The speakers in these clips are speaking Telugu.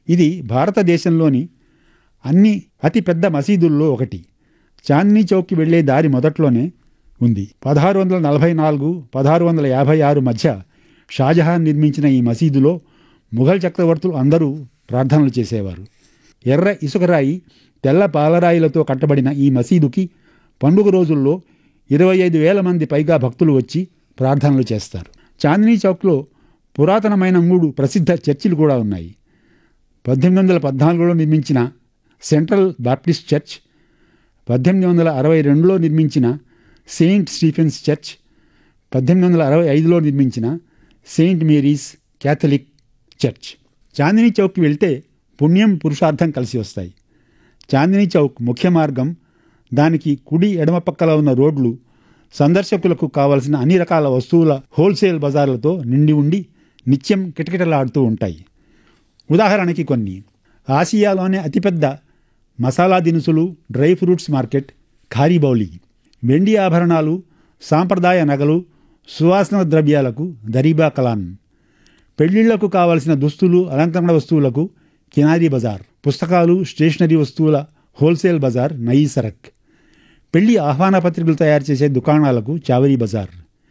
ఇది భారతదేశంలోని అన్ని అతి పెద్ద మసీదుల్లో ఒకటి చాందనీ చౌక్కి వెళ్లే దారి మొదట్లోనే ఉంది పదహారు వందల నలభై నాలుగు పదహారు వందల యాభై ఆరు మధ్య షాజహాన్ నిర్మించిన ఈ మసీదులో ముఘల్ చక్రవర్తులు అందరూ ప్రార్థనలు చేసేవారు ఎర్ర ఇసుకరాయి తెల్ల పాలరాయిలతో కట్టబడిన ఈ మసీదుకి పండుగ రోజుల్లో ఇరవై ఐదు వేల మంది పైగా భక్తులు వచ్చి ప్రార్థనలు చేస్తారు చాందినీ చౌక్లో పురాతనమైన మూడు ప్రసిద్ధ చర్చిలు కూడా ఉన్నాయి పద్దెనిమిది వందల పద్నాలుగులో నిర్మించిన సెంట్రల్ బాప్టిస్ట్ చర్చ్ పద్దెనిమిది వందల అరవై రెండులో నిర్మించిన సెయింట్ స్టీఫెన్స్ చర్చ్ పద్దెనిమిది వందల అరవై ఐదులో నిర్మించిన Saint Mary's Catholic church Chandni చౌక్కి వెళ్తే పుణ్యం పురుషార్థం కలిసి వస్తాయి చాందినీ చౌక్ ముఖ్య మార్గం దానికి కుడి ఎడమ పక్కల ఉన్న రోడ్లు సందర్శకులకు కావలసిన అన్ని రకాల వస్తువుల హోల్సేల్ బజార్లతో నిండి ఉండి నిత్యం కిటకిటలాడుతూ ఉంటాయి ఉదాహరణకి కొన్ని ఆసియాలోనే అతిపెద్ద మసాలా దినుసులు డ్రై ఫ్రూట్స్ మార్కెట్ ఖారీబౌలి వెండి ఆభరణాలు సాంప్రదాయ నగలు సువాసన ద్రవ్యాలకు దరీబా కలాన్ పెళ్లిళ్లకు కావలసిన దుస్తులు అలంకరణ వస్తువులకు కినారీ బజార్ పుస్తకాలు స్టేషనరీ వస్తువుల హోల్సేల్ బజార్ నయీ సరక్ పెళ్లి ఆహ్వాన పత్రికలు తయారు చేసే దుకాణాలకు చావరీ బజార్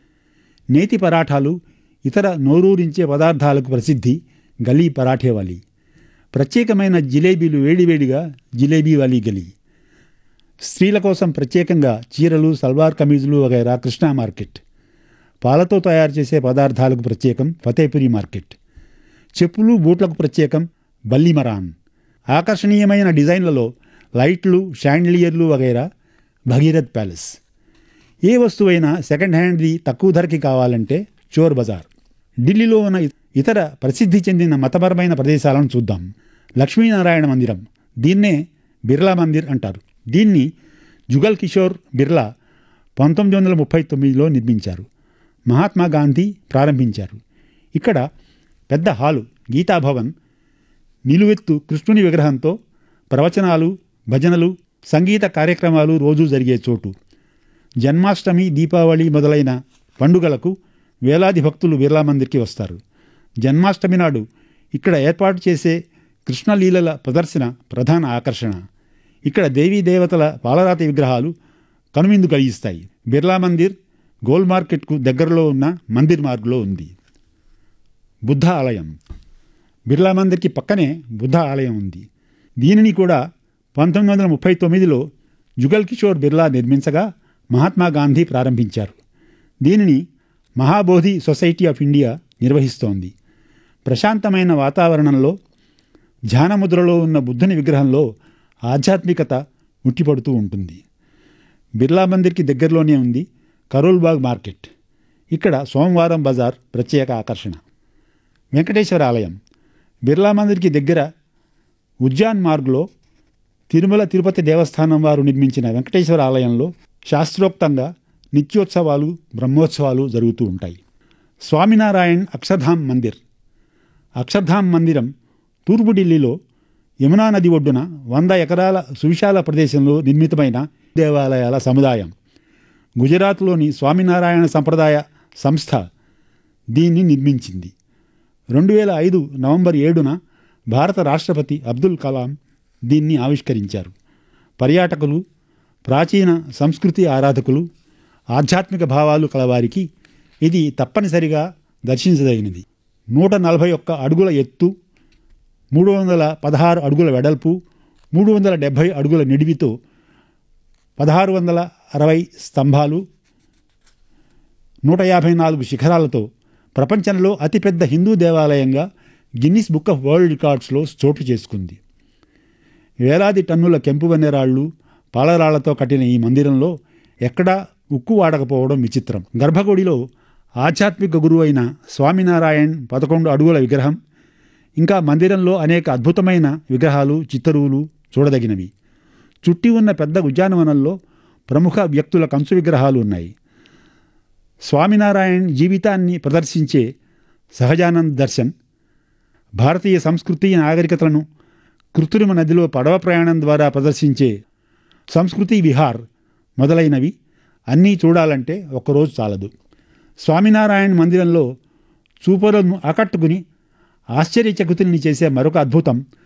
నేతి పరాఠాలు ఇతర నోరూరించే పదార్థాలకు ప్రసిద్ధి గలీ పరాఠేవాలి ప్రత్యేకమైన జిలేబీలు వేడివేడిగా జిలేబీ వాలీ గలీ స్త్రీల కోసం ప్రత్యేకంగా చీరలు సల్వార్ కమీజులు వగైరా కృష్ణా మార్కెట్ పాలతో తయారు చేసే పదార్థాలకు ప్రత్యేకం ఫతేపురి మార్కెట్ చెప్పులు బూట్లకు ప్రత్యేకం బల్లిమరాన్ ఆకర్షణీయమైన డిజైన్లలో లైట్లు షాండ్లియర్లు వగైరా భగీరథ్ ప్యాలెస్ ఏ వస్తువైనా సెకండ్ హ్యాండ్ది తక్కువ ధరకి కావాలంటే చోర్ బజార్ ఢిల్లీలో ఉన్న ఇతర ప్రసిద్ధి చెందిన మతపరమైన ప్రదేశాలను చూద్దాం లక్ష్మీనారాయణ మందిరం దీన్నే బిర్లా మందిర్ అంటారు దీన్ని జుగల్ కిషోర్ బిర్లా పంతొమ్మిది వందల ముప్పై తొమ్మిదిలో నిర్మించారు మహాత్మా గాంధీ ప్రారంభించారు ఇక్కడ పెద్ద హాలు గీతాభవన్ నిలువెత్తు కృష్ణుని విగ్రహంతో ప్రవచనాలు భజనలు సంగీత కార్యక్రమాలు రోజూ జరిగే చోటు జన్మాష్టమి దీపావళి మొదలైన పండుగలకు వేలాది భక్తులు బిర్లా మందిర్కి వస్తారు జన్మాష్టమి నాడు ఇక్కడ ఏర్పాటు చేసే కృష్ణలీలల ప్రదర్శన ప్రధాన ఆకర్షణ ఇక్కడ దేవీ దేవతల పాలరాతి విగ్రహాలు కనువిందు కలిగిస్తాయి బిర్లా మందిర్ గోల్ మార్కెట్కు దగ్గరలో ఉన్న మందిర్ మార్గ్లో ఉంది బుద్ధ ఆలయం బిర్లా మందిర్కి పక్కనే బుద్ధ ఆలయం ఉంది దీనిని కూడా పంతొమ్మిది వందల ముప్పై తొమ్మిదిలో జుగల్ కిషోర్ బిర్లా నిర్మించగా మహాత్మా గాంధీ ప్రారంభించారు దీనిని మహాబోధి సొసైటీ ఆఫ్ ఇండియా నిర్వహిస్తోంది ప్రశాంతమైన వాతావరణంలో ధ్యానముద్రలో ఉన్న బుద్ధుని విగ్రహంలో ఆధ్యాత్మికత ఉట్టిపడుతూ ఉంటుంది బిర్లా మందిర్కి దగ్గరలోనే ఉంది కరోల్బాగ్ మార్కెట్ ఇక్కడ సోమవారం బజార్ ప్రత్యేక ఆకర్షణ వెంకటేశ్వర ఆలయం బిర్లా మందిర్కి దగ్గర ఉజ్జాన్ మార్గ్లో తిరుమల తిరుపతి దేవస్థానం వారు నిర్మించిన వెంకటేశ్వర ఆలయంలో శాస్త్రోక్తంగా నిత్యోత్సవాలు బ్రహ్మోత్సవాలు జరుగుతూ ఉంటాయి స్వామినారాయణ్ అక్షర్ధామ్ మందిర్ అక్షర్ధామ్ మందిరం తూర్పు ఢిల్లీలో యమునా నది ఒడ్డున వంద ఎకరాల సువిశాల ప్రదేశంలో నిర్మితమైన దేవాలయాల సముదాయం గుజరాత్లోని స్వామినారాయణ సంప్రదాయ సంస్థ దీన్ని నిర్మించింది రెండు వేల ఐదు నవంబర్ ఏడున భారత రాష్ట్రపతి అబ్దుల్ కలాం దీన్ని ఆవిష్కరించారు పర్యాటకులు ప్రాచీన సంస్కృతి ఆరాధకులు ఆధ్యాత్మిక భావాలు కలవారికి ఇది తప్పనిసరిగా దర్శించదగినది నూట నలభై ఒక్క అడుగుల ఎత్తు మూడు వందల పదహారు అడుగుల వెడల్పు మూడు వందల డెబ్భై అడుగుల నిడివితో పదహారు వందల అరవై స్తంభాలు నూట యాభై నాలుగు శిఖరాలతో ప్రపంచంలో అతిపెద్ద హిందూ దేవాలయంగా గిన్నిస్ బుక్ ఆఫ్ వరల్డ్ రికార్డ్స్లో చోటు చేసుకుంది వేలాది టన్నుల కెంపు వన్నెరాళ్ళు పాలరాళ్లతో కట్టిన ఈ మందిరంలో ఎక్కడా ఉక్కు వాడకపోవడం విచిత్రం గర్భగుడిలో ఆధ్యాత్మిక గురువు అయిన స్వామినారాయణ్ పదకొండు అడుగుల విగ్రహం ఇంకా మందిరంలో అనేక అద్భుతమైన విగ్రహాలు చిత్తరువులు చూడదగినవి చుట్టి ఉన్న పెద్ద ఉద్యానవనంలో ప్రముఖ వ్యక్తుల కంచు విగ్రహాలు ఉన్నాయి స్వామినారాయణ్ జీవితాన్ని ప్రదర్శించే సహజానంద్ దర్శన్ భారతీయ సంస్కృతి నాగరికతలను కృత్రిమ నదిలో పడవ ప్రయాణం ద్వారా ప్రదర్శించే సంస్కృతి విహార్ మొదలైనవి అన్నీ చూడాలంటే ఒక్కరోజు చాలదు స్వామినారాయణ మందిరంలో చూపరులను ఆకట్టుకుని ఆశ్చర్యచకితుల్ని చేసే మరొక అద్భుతం